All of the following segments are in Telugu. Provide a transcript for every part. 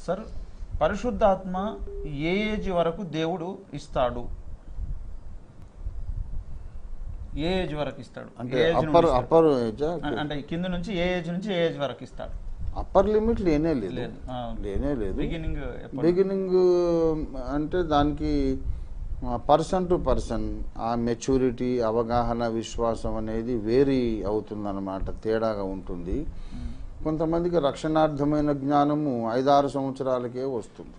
సార్ పరిశుద్ధాత్మ ఏ ఏజ్ వరకు దేవుడు ఇస్తాడు ఏ ఏజ్ వరకు ఇస్తాడు అంటే ఏ ఏజ్ నుండి అప్పర్ ఇస్తాడు? అప్పర్ ఏజా అ- అంటే కింద నుంచి ఏ ఏజ్ నుంచి ఏ ఏజ్ వరకు ఇస్తాడు అప్పర్ లిమిట్ లేనే లేదు లేదు లేనే లేదు బిగినింగ్ బిగినింగ్ అంటే దానికి పర్సన్ టు పర్సన్ ఆ మెచ్యూరిటీ అవగాహన విశ్వాసం అనేది వేరీ అవుతుందన్నమాట తేడాగా ఉంటుంది కొంతమందికి రక్షణార్థమైన జ్ఞానము ఐదారు సంవత్సరాలకే వస్తుంది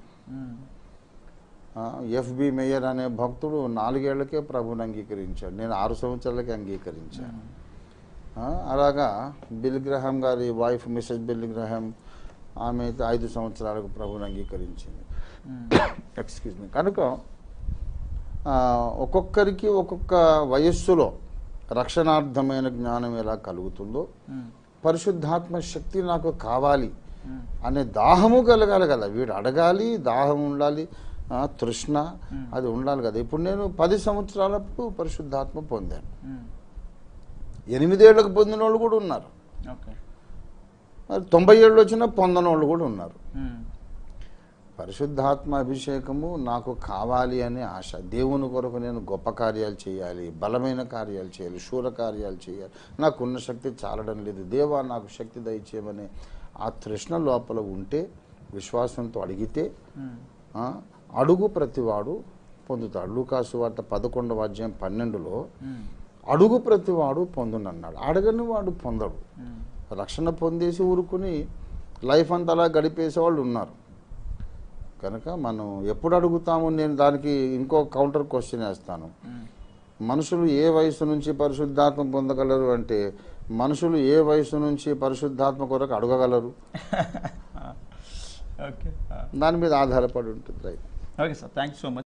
ఎఫ్బి మేయర్ అనే భక్తుడు నాలుగేళ్లకే ప్రభుని అంగీకరించాడు నేను ఆరు సంవత్సరాలకే అంగీకరించాను ఆ, అలాగా బిల్ గ్రహాం గారి వైఫ్ మిసెస్ బిల్ గ్రహాం ఆమె అయితే ఐదు సంవత్సరాలకు ప్రభుని అంగీకరించింది ఎక్స్క్యూజ్ మీ కనుక ఆ, ఒక్కొక్కరికి ఒక్కొక్క వయస్సులో రక్షణార్థమైన జ్ఞానం ఎలా కలుగుతుందో పరిశుద్ధాత్మ శక్తి నాకు కావాలి అనే దాహము కలగాలి కదా వీడు అడగాలి దాహం ఉండాలి ఆ, తృష్ణ అది ఉండాలి కదా ఇప్పుడు నేను పది సంవత్సరాలప్పుడు పరిశుద్ధాత్మ పొందాను ఎనిమిదేళ్లకు పొందిన వాళ్ళు కూడా ఉన్నారు ఓకే మరి తొంభై ఏళ్ళు వచ్చినా పొందని వాళ్ళు కూడా ఉన్నారు పరిశుద్ధాత్మ అభిషేకము నాకు కావాలి అనే ఆశ దేవుని కొరకు నేను గొప్ప కార్యాలు చేయాలి బలమైన కార్యాలు చేయాలి శూర కార్యాలు చేయాలి నాకున్న శక్తి చాలడం లేదు దేవా నాకు శక్తి దయచేయమనే ఆ తృష్ణ లోపల ఉంటే విశ్వాసంతో అడిగితే ఆ, అడుగు ప్రతివాడు పొందుతాడు లూకాసు వార్త పదకొండవ అధ్యాయం పన్నెండులో అడుగు ప్రతివాడు పొందునన్నాడు అడగని వాడు పొందడు రక్షణ పొందేసి ఊరుకుని లైఫ్ అంతా అలా గడిపేసే వాళ్ళు ఉన్నారు కనుక మనం ఎప్పుడు అడుగుతాము నేను దానికి ఇంకో కౌంటర్ క్వశ్చన్ వేస్తాను మనుషులు ఏ వయసు నుంచి పరిశుద్ధాత్మ పొందగలరు అంటే మనుషులు ఏ వయసు నుంచి పరిశుద్ధాత్మ కొరకు అడగగలరు ఓకే దాని మీద ఆధారపడి ఉంటుంది right okay sir thank you so much